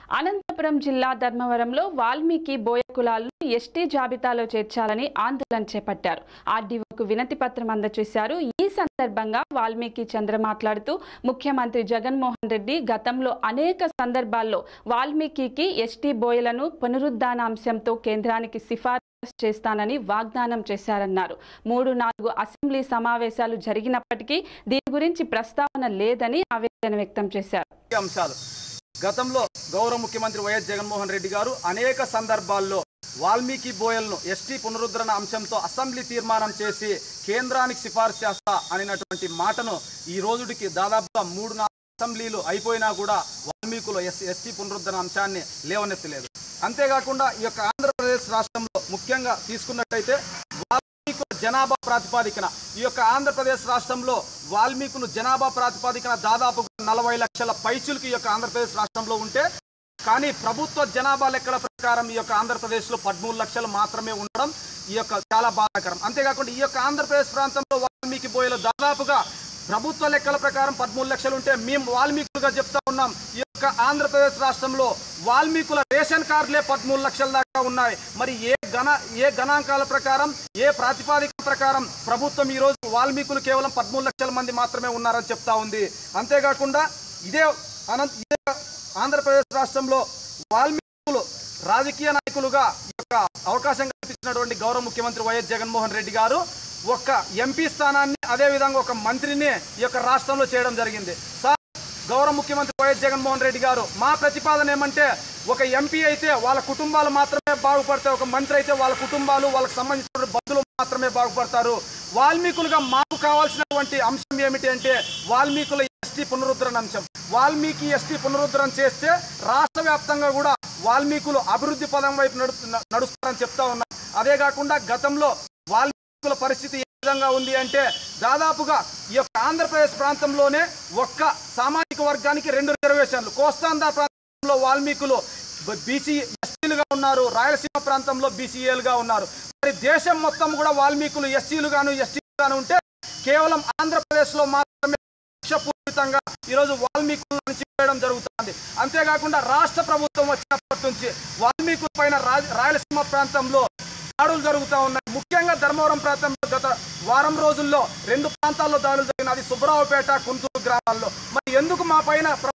అనంతపురం జిల్లా ధర్మవరంలో వాల్మీకి బోయ కులాలను ఎస్టీ జాబితాలో చేర్చాలని ఆందోళన చేపట్టారు ఆర్డీఓకు వినతి పత్రం అందజేశారు ఈ సందర్భంగా వాల్మీకి చంద్ర మాట్లాడుతూ ముఖ్యమంత్రి జగన్మోహన్ రెడ్డి గతంలో అనేక సందర్భాల్లో వాల్మీకి ఎస్టీ బోయలను పునరుద్ధాన అంశంతో కేంద్రానికి సిఫారసు చేస్తానని వాగ్దానం చేశారన్నారు మూడు నాలుగు అసెంబ్లీ సమావేశాలు జరిగినప్పటికీ దీని గురించి ప్రస్తావన లేదని ఆవేదన వ్యక్తం చేశారు ముఖ్య అంశాలు గతంలో గౌరవ ముఖ్యమంత్రి వైఎస్ జగన్మోహన్ రెడ్డి గారు అనేక సందర్భాల్లో వాల్మీకి బోయల్ను ఎస్టీ పునరుద్ధరణ అంశంతో అసెంబ్లీ తీర్మానం చేసి కేంద్రానికి సిఫార్సు చేస్తా అనినటువంటి మాటను ఈ రోజుడికి దాదాపుగా మూడు నాలుగు అసెంబ్లీలు అయిపోయినా కూడా వాల్మీకులు ఎస్ ఎస్టీ పునరుద్ధరణ అంశాన్ని లేవనెత్తలేదు అంతేకాకుండా ఈ యొక్క ఆంధ్రప్రదేశ్ రాష్ట్రంలో ముఖ్యంగా తీసుకున్నట్టయితే వాల్మీకుల జనాభా ప్రాతిపాదికన ఈ యొక్క ఆంధ్రప్రదేశ్ రాష్ట్రంలో వాల్మీకులు జనాభా ప్రాతిపాదికన దాదాపు నలభై లక్షల పైచులకి ఈ యొక్క ఆంధ్రప్రదేశ్ రాష్ట్రంలో ఉంటే కానీ ప్రభుత్వ జనాభా లెక్కల ప్రకారం ఈ యొక్క ఆంధ్రప్రదేశ్లో పదమూడు లక్షలు మాత్రమే ఉండడం ఈ యొక్క చాలా బాధాకరం అంతేకాకుండా ఈ యొక్క ఆంధ్రప్రదేశ్ ప్రాంతంలో వాల్మీకి బోయలు దాదాపుగా ప్రభుత్వ లెక్కల ప్రకారం పదమూడు లక్షలు ఉంటే మేము వాల్మీకులుగా చెప్తా ఉన్నాం ఈ యొక్క ఆంధ్రప్రదేశ్ రాష్ట్రంలో వాల్మీకుల రేషన్ కార్డులే పదమూడు లక్షల దాకా ఉన్నాయి మరి ఏ గణ ఏ గణాంకాల ప్రకారం ఏ ప్రాతిపాదిక ప్రకారం ప్రభుత్వం ఈ రోజు వాల్మీకులు కేవలం పదమూడు లక్షల మంది మాత్రమే ఉన్నారని చెప్తా ఉంది అంతేకాకుండా ఇదే అనంత ఇదే ఆంధ్రప్రదేశ్ రాష్ట్రంలో వాల్మీకులు రాజకీయ నాయకులుగా ఈ యొక్క అవకాశం కల్పించినటువంటి గౌరవ ముఖ్యమంత్రి వైఎస్ జగన్మోహన్ రెడ్డి గారు ఒక ఎంపీ స్థానాన్ని అదేవిధంగా ఒక మంత్రిని ఈ యొక్క రాష్ట్రంలో చేయడం జరిగింది సార్ గౌరవ ముఖ్యమంత్రి వైఎస్ జగన్మోహన్ రెడ్డి గారు మా ప్రతిపాదన ఏమంటే ఒక ఎంపీ అయితే వాళ్ళ కుటుంబాలు మాత్రమే బాగుపడతాయి ఒక మంత్రి అయితే వాళ్ళ కుటుంబాలు వాళ్ళకి సంబంధించిన బంధువులు మాత్రమే బాగుపడతారు వాల్మీకులుగా మాకు కావాల్సినటువంటి అంశం ఏమిటి అంటే వాల్మీకుల ఎస్టీ పునరుద్ధరణ అంశం వాల్మీకి ఎస్టీ పునరుద్ధరణ చేస్తే రాష్ట్ర వ్యాప్తంగా కూడా వాల్మీకులు అభివృద్ధి పదం వైపు నడు నడుస్తారని చెప్తా ఉన్నాం అదే కాకుండా గతంలో వాల్మీకుల పరిస్థితి ఏ విధంగా ఉంది అంటే దాదాపుగా ఈ యొక్క ఆంధ్రప్రదేశ్ ప్రాంతంలోనే ఒక్క సామాజిక వర్గానికి రెండు రిజర్వేషన్లు కోస్తాంధ్ర ప్రాంతంలో వాల్మీకులు బీసీ ఎస్సీలుగా ఉన్నారు రాయలసీమ ప్రాంతంలో బీసీఏలుగా ఉన్నారు మరి దేశం మొత్తం కూడా వాల్మీకులు ఎస్సీలుగాను ఎస్టీలుగాను ఉంటే కేవలం ఆంధ్రప్రదేశ్లో మాత్రమే కక్షపూరితంగా ఈరోజు వాల్మీకులను అణచివేయడం జరుగుతుంది అంతేకాకుండా రాష్ట్ర ప్రభుత్వం వచ్చినప్పటి నుంచి వాల్మీకుల పైన రా- రాయలసీమ ప్రాంతంలో దాడులు జరుగుతూ ఉన్నాయి ముఖ్యంగా ధర్మవరం ప్రాంతంలో గత వారం రోజుల్లో రెండు ప్రాంతాల్లో దాడులు జరిగిన అది సుబ్రావుపేట కుంటూరు గ్రామాల్లో మరి ఎందుకు మా పైన